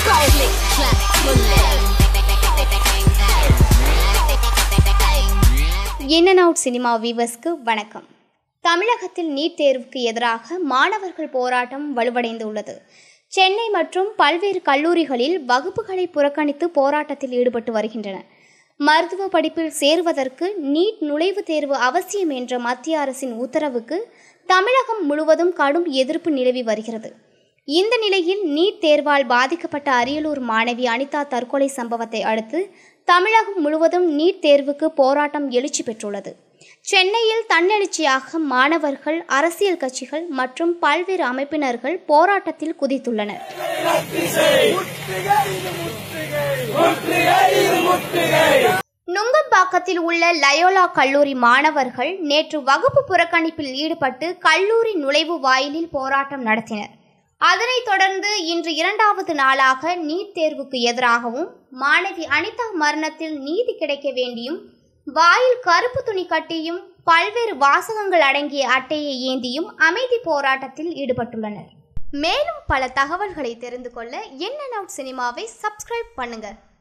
Go, click, clap, in and out cinema வீவர்ஸ்க்கு வணக்கம் தமிழகத்தில் நீட் தேர்வுக்கு எதிராக மாணவர்கள் போராட்டம் வலுவடைந்துள்ளது சென்னை மற்றும் பல்வேறு கல்லூரிகளில் வகுப்புகளை புறக்கணித்து போராட்டத்தில் ஈடுபட்டு வருகின்றனர் மருத்துவ படிப்பில் சேருவதற்கு நீட் நுழைவுத் தேர்வு அவசியம் என்ற மத்திய அரசின் உத்தரவுக்கு தமிழகம் முழுவதும் கடும் எதிர்ப்பு நிலவி வருகிறது இந்த நிலையில் நீட் தேர்வால் பாதிக்கப்பட்ட அரியலூர் மாணவி அனிதா தற்கொலை சம்பவத்தை அடுத்து தமிழகம் முழுவதும் நீட் தேர்வுக்கு போராட்டம் எழுச்சி பெற்றுள்ளது சென்னையில் தன்னெழுச்சியாக மாணவர்கள் அரசியல் கட்சிகள் மற்றும் பல்வேறு அமைப்பினர்கள் போராட்டத்தில் குதித்துள்ளனர் நுங்கம்பாக்கத்தில் உள்ள லயோலா கல்லூரி மாணவர்கள் நேற்று வகுப்பு புறக்கணிப்பில் ஈடுபட்டு கல்லூரி நுழைவு வாயிலில் போராட்டம் நடத்தினர் அதனைத் தொடர்ந்து இன்று இரண்டாவது நாளாக நீட் தேர்வுக்கு எதிராகவும் மாணவி அனிதா மரணத்தில் நீதி கிடைக்க வேண்டியும் வாயில் கருப்பு துணி கட்டியும் பல்வேறு வாசகங்கள் அடங்கிய அட்டையை ஏந்தியும் அமைதி போராட்டத்தில் ஈடுபட்டுள்ளனர் மேலும் பல தகவல்களை தெரிந்து கொள்ள என்ன அவுட் சினிமாவை சப்ஸ்கிரைப் பண்ணுங்க